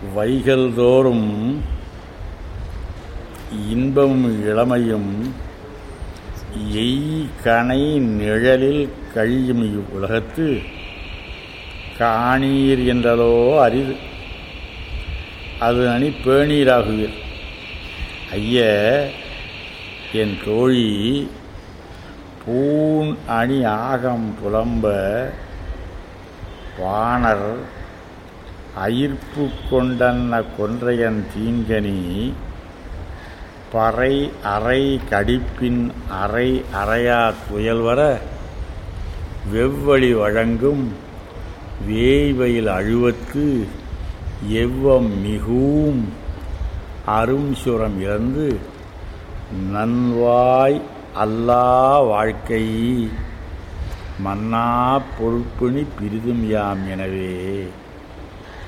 வைகள் தோறும் இன்பமும் இளமையும் எய் கனை நிழலில் கழியும் உலகத்து காணீர் என்றலோ அரிது அது அணி பேணீராகுவீர் ஐய என் தோழி பூண் அணி ஆகம் புலம்ப வாணர் அயிர்ப்பு கொண்டன்ன கொன்றையன் தீங்கனி பறை அறை கடிப்பின் அறை அறையா துயல்வர வெவ்வழி வழங்கும் வேய்வயில் அழுவத்து எவ்வம் மிகவும் அரும்சுரம் இறந்து நன்வாய் அல்லா வாழ்க்கை மன்னா பொறுப்பினி பிரிதும் யாம் எனவே